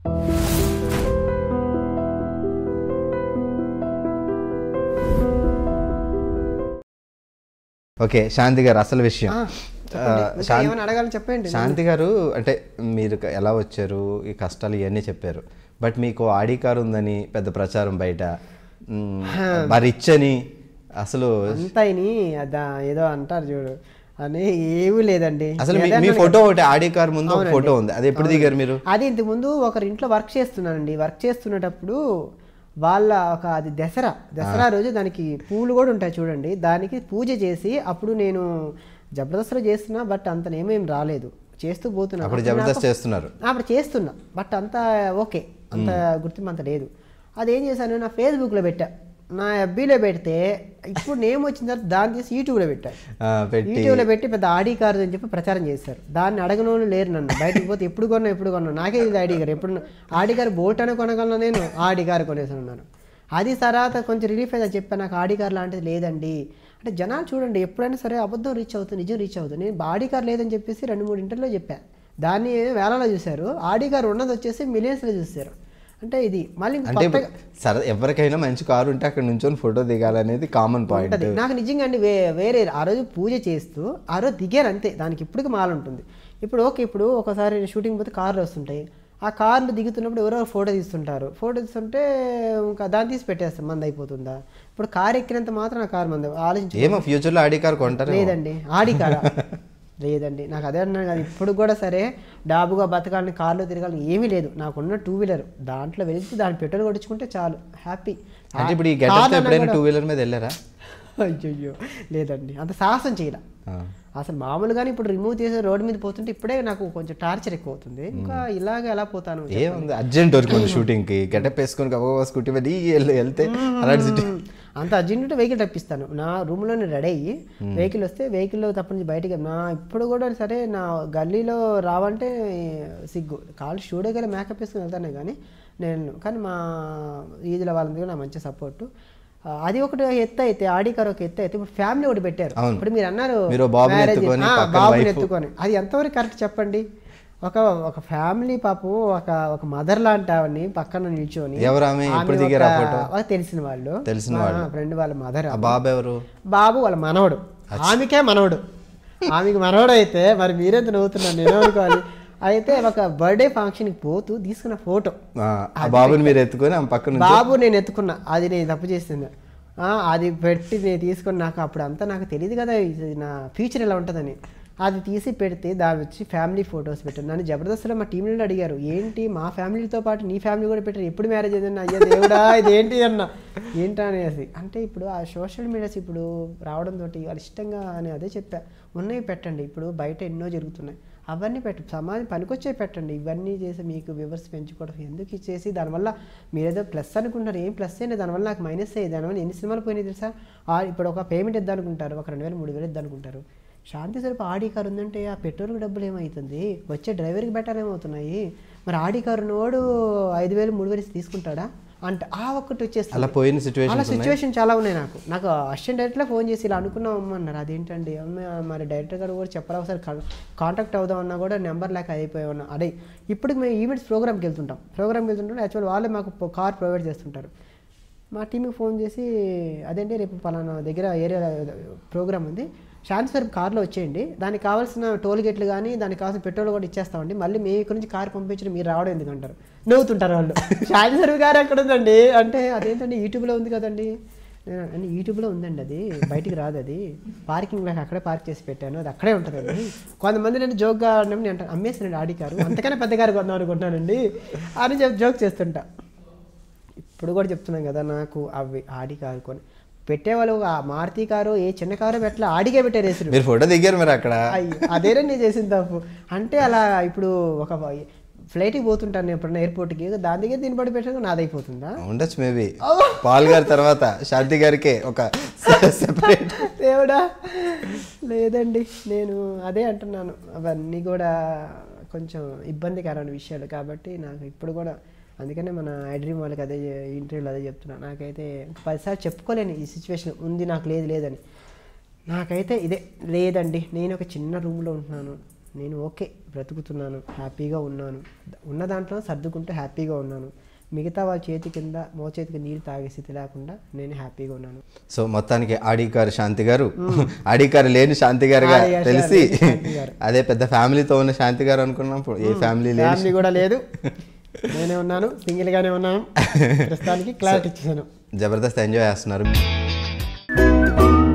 Okay శాంతి గారు అసలు విషయం ఆ, చెప్పండి. ఇంకా శాంతి- ఏమైనా అడగాలని చెప్పండి శాంతి గారు అంటే మీరు ఎలా వచ్చారు ఈ కష్టాలు ఇవన్నీ చెప్పారు బట్ మీకు ఆడి కారు ఉందని పెద్ద ప్రచారం బయట మ్, మరి రిచ్ అని అసలు అంతైని అదా ఏదో అంటారు చూడు అని ఏమీ లేదండి అసలు మీ- ఏదన్నా మీ కానీ- ఫోటో ఒకటి ఆడి కార్ ముందు ఒక ఫోటో ఉంది అది ఎప్పుడు దిగారు మీరు అది ఇంతకు ముందు ఒకరి ఇంట్లో వర్క్ చేస్తున్నానండి వర్క్ చేస్తున్నప్పుడు వాళ్ళ ఒక అది దసరా దసరా రోజు దానికి పూలు కూడా ఉంటాయి చూడండి దానికి పూజ చేసి అప్పుడు నేను జబర్దస్త్లో చేస్తున్నా బట్ అంత ఏమేం రాలేదు చేస్తూ పోతున్నా అప్పుడు అప్పుడు జబర్దస్త్ నాకు- చేస్తున్నారు అప్పుడు చేస్తున్నా బట్ అంత ఓకే అంత గుర్తింపు అంత లేదు అదేం చేశాను నా ఫేస్బుక్లో పెట్టా నా ఎఫ్బీలో పెడితే ఇప్పుడు నేమ్ వచ్చిన తర్వాత దాన్ని తీసి యూట్యూబ్లో పెట్టా ఆ, పెట్టి యూట్యూబ్లో పెట్టి పెద్ద ఆడి కారు అని చెప్పి ప్రచారం చేశారు దాన్ని అడగనోళ్ళు లేరు నన్ను బయటకు పోతే ఎప్పుడు కొన్నా ఎప్పుడు కొన్నా నాకే ఇది ఆడి కారు ఎప్పుడు ఆడి కారు బోట్ అని కొనగలను నేను ఆడి కారు కొనేసాను ఉన్నాను అది తర్వాత కొంచెం రిలీఫ్ అయితే చెప్పాను నాకు ఆడి కార్ లాంటిది లేదండి అంటే జనాలు చూడండి ఎప్పుడైనా సరే అబద్ధం రీచ్ అవుతుంది నిజం రీచ్ అవుతుంది నేను ఆడి కార్ లేదని చెప్పేసి రెండు మూడు ఇంటర్లో చెప్పాను దాన్ని వేలలో చూశారు ఆడి కార్ ఉన్నది వచ్చేసి మిలియన్స్లో చూశారు అంటే ఇది మళ్ళీ ఇంక అంటే కొత్తగా సరే ఎవరికైనా మంచి కారు ఉంటే అక్కడ నుంచొని ఫోటో దిగాలనేది కామన్ పాయింట్ ఉంటది నాకు నిజంగా అండి వే వేరే ఆ రోజు పూజ చేస్తూ ఆ రోజు దిగారు అంతే దానికి ఇప్పటికి మాల ఉంటుంది ఇప్పుడు ఓకే ఇప్పుడు ఒకసారి షూటింగ్ పోతే కార్లు వస్తుంటాయి ఆ కార్లు దిగుతున్నప్పుడు ఎవరో ఫోటో తీస్తుంటారు ఫోటో తీస్తుంటే ఇంకా దాన్ని తీసి పెట్టేస్తాం మంది అయిపోతుందా ఇప్పుడు కార్ ఎక్కినంత మాత్రం ఆ కార్ మంది ఆలోచించు ఏమో ఫ్యూచర్లో ఆడి కార్ కొంటారు లేదండి ఆడి కారా లేదండి నాకు అదే అన్నాను కదా ఇప్పుడు కూడా సరే డాబుగా బతకాలని కార్లో తిరగాలని ఏమీ లేదు నాకున్న టూ వీలర్ దాంట్లో వెళ్తే దాని పెట్రోల్ కొట్టించుకుంటే చాలు హ్యాపీ అంటే ఇప్పుడు ఈ గెటప్ ఎప్పుడైనా టూ వీలర్ మీద వెళ్ళారా అయ్యో లేదండి అంత సాహసం చేయలే ఆ. అసలు మామూలుగానే ఇప్పుడు రిమూవ్ చేసి రోడ్డు మీద పోతుంటే ఇప్పుడే నాకు కొంచెం టార్చర్ ఎక్కువ అవుతుంది ఇంకా ఇలాగ ఎలా పోతాను ఏముంది అర్జెంట్ వరకు షూటింగ్ కి గెటప్ వేసుకొని కబా స్కూటీ మీద ఈ వెళ్ళి- వెళ్తే అలాంటి సిటీ మ్మ్. అంత అర్జెంట్ ఉంటే వెహికల్ రప్పిస్తాను నా రూమ్లోనే రెడీ అయ్యి వెహికల్ వస్తే వెహికల్లో తప్ప నుంచి బయటికి నా ఇప్పుడు కూడా సరే నా గల్లీలో రావంటే సిగ్గు కాళ్ళు స్టూడియోకి వెళ్ళి మేకప్ వేసుకుని వెళ్తానే కానీ నేను కానీ మా ఈదుల వాళ్ళందరూ నా మంచి సపోర్టు అది ఒకటి ఎత్తు అయితే ఆడి కార్ ఒక ఎత్తు అయితే ఇప్పుడు ఫ్యామిలీ ఒకటి పెట్టారు అవును. ఇప్పుడు మీరు అన్నారు మీరు బాబుని marriage- ఎత్తుకొని, ఆ, పక్కన బాబుని wife. ఎత్తుకొని అది ఎంతవరకు కరెక్ట్ చెప్పండి ఒక ఒక ఫ్యామిలీ పాపం ఒక ఒక మదర్ లాంటి ఆవిడని పక్కన నిల్చొని ఎవరు ఆమె? ఆమె ఎప్పుడు దిగారు ఆ ఒక- photo? ఒక తెలిసిన వాళ్ళు తెలిసిన వాళ్ళు. ఫ్రెండ్ వాళ్ళ మదర్ ఆ బాబు ఎవరు బాబు వాళ్ళ మనవడు ఆమెకే మనవడు ఆమెకి మనవడు అయితే మరి మీరెంత నవ్వుతున్నారు నేను అనుకోవాలి అయితే ఒక బర్త్డే ఫంక్షన్కి పోతూ తీసుకున్న ఫోటో ఆ, ఆ బాబుని మీరు ఎత్తుకొని ఆమె పక్కన బాబు నేను ఎత్తుకున్నా అది నేను తప్పు చేసింది ఆ, అది పెట్టి నేను తీసుకొని నాకు అప్పుడు అంతా నాకు తెలియదు కదా ఇది నా ఫ్యూచర్ ఎలా ఉంటుందని అది తీసి పెడితే దాని వచ్చి ఫ్యామిలీ ఫొటోస్ పెట్టాను నన్ను జబర్దస్త్లో మా టీం నుండి అడిగారు ఏంటి మా ఫ్యామిలీతో పాటు నీ ఫ్యామిలీ కూడా పెట్టారు ఎప్పుడు మ్యారేజ్ అయింది అయ్యా దేవుడా ఇది ఏంటి అన్న ఏంటా అనేసి అంటే ఇప్పుడు ఆ సోషల్ మీడియాస్ ఇప్పుడు రావడంతో వాళ్ళు ఇష్టంగా అని అదే చెప్పా ఉన్నవి పెట్టండి ఇప్పుడు బయట ఎన్నో జరుగుతున్నాయి అవన్నీ పెట్ట సమాజం పనికొచ్చే పెట్టండి ఇవన్నీ చేసి మీకు వ్యూవర్స్ పెంచుకోవడం ఎందుకు ఇచ్చేసి దానివల్ల మీరు ఏదో ప్లస్ అనుకుంటారు ఏం ప్లస్ అయినా దానివల్ల నాకు మైనస్ అయ్యి దానివల్ల ఎన్ని సినిమాలు పోయినాయి తెలుసా ఆ ఇప్పుడు ఒక పేమెంట్ ఇద్దాం అనుకుంటారు ఒక రెండు వేలు మూడు వేలు ఇద్దాం అనుకుంటారు శాంతి స్వరూప్ ఆడి కారు ఉందంటే ఆ పెట్రోల్కి డబ్బులు ఏమవుతుంది వచ్చే డ్రైవర్కి బెటర్ ఏమవుతున్నాయి మరి ఆడి కారు ఉన్నవాడు ఐదు వేలు మూడు వేలు ఇచ్చి తీసుకుంటాడా అంటే ఆ ఒక్కటి వచ్చేస్తుంది అలా పోయిన అలా సిచ్యువేషన్ సిచ్యువేషన్ చాలా ఉన్నాయి నాకు నాకు అసిస్టెంట్ డైరెక్ట్లో ఫోన్ చేసి ఇలా అనుకున్నాం అన్నారు అదేంటండి అమ్మ మరి డైరెక్టర్ గారు కూడా చెప్పరా ఒకసారి కాంటాక్ట్ అవుదాం అన్నా కూడా నెంబర్ లేక అయిపోయి ఉన్నా అదే ఇప్పుడు మేము ఈవెంట్స్ ప్రోగ్రామ్కి వెళ్తుంటాం ప్రోగ్రామ్కి వెళ్తుంటే యాక్చువల్ వాళ్ళే మాకు కార్ ప్రొవైడ్ చేస్తుంటారు మా టీంకి ఫోన్ చేసి అదేంటి రేపు పలానా దగ్గర ఏరియా ప్రోగ్రామ్ ఉంది శాంతి సార్ కార్లో వచ్చేయండి దానికి కావాల్సిన టోల్ గేట్లు కానీ దానికి కావాల్సిన పెట్రోల్ కూడా ఇచ్చేస్తామండి మళ్ళీ మీ ఇక్కడ నుంచి కార్ పంపించడం మీరు రావడం ఎందుకంటారు నవ్వుతుంటారు వాళ్ళు శాంతి సార్ గారు ఎక్కడ ఉందండి అంటే అదేంటండి యూట్యూబ్లో ఉంది కదండి నేను అంటే యూట్యూబ్లో ఉందండి అది బయటికి రాదు అది పార్కింగ్ లాగా అక్కడే పార్క్ చేసి పెట్టాను అది అక్కడే ఉంటుందండి కొంతమంది నేను జోక్గా ఆడినప్పుడు నేను అంటాను అమ్మేసినండి ఆడి కారు అంతకన్నా పెద్ద కారు కొన్నాను అనుకుంటున్నానండి అని చెప్పి జోక్ చేస్తుంటా ఇప్పుడు కూడా చెప్తున్నాం కదా నాకు అవి ఆడి కారు కొని పెట్టేవాళ్ళు ఆ మారుతి కారు ఏ చిన్న కారు పెట్టలే ఆడికే పెట్టారు వేసుడు మీరు ఫోటో దిగారు మీరు అక్కడ అయ్యో అదేనే నేను చేసిన తప్పు అంటే అలా ఇప్పుడు ఒక ఫ్లైట్కి పోతుంటాను నేను ఎప్పుడన్నా ఎయిర్పోర్ట్కి దాని దగ్గర దీన్ని పడి పెట్టాను నాదైపోతుందా ఉండొచ్చు మేబీ పాల్ గారి తర్వాత శాంతి గారికి ఒక సెపరేట్ దేవుడా లేదండి నేను అదే అంటున్నాను అవన్నీ కూడా కొంచెం ఇబ్బందికరమైన విషయాలు కాబట్టి నాకు ఇప్పుడు కూడా అందుకనే మన ఐడ్రీమ్ వాళ్ళకి అదే ఇంటర్వ్యూలో అదే చెప్తున్నా నాకైతే పదిసార్లు చెప్పుకోలేను ఈ సిచ్యువేషన్ ఉంది నాకు లేదు లేదని నాకైతే ఇదే లేదండి నేను ఒక చిన్న రూమ్లో ఉంటున్నాను నేను ఓకే బ్రతుకుతున్నాను హ్యాపీగా ఉన్నాను ఉన్న దాంట్లో సర్దుకుంటూ హ్యాపీగా ఉన్నాను మిగతా వాళ్ళ చేతి కింద మో చేతికి నీరు తాగే స్థితి లేకుండా నేను హ్యాపీగా ఉన్నాను సో మొత్తానికి ఆడికారు శాంతి గారు ఆడికారు లేని శాంతి గారుగా ఆడి గారు తెలిసి లేని శాంతి గారు. అదే పెద్ద ఫ్యామిలీతో ఉన్న శాంతి గారు అనుకున్నప్పుడు ఏ ఫ్యామిలీ లేదు ఫ్యామిలీ కూడా లేదు నేనే ఉన్నాను సింగిల్గానే ఉన్నాను ప్రస్తుతానికి క్లారిటీ ఇచ్చేసాను జబర్దస్త్ ఎంజాయ్ చేస్తున్నారు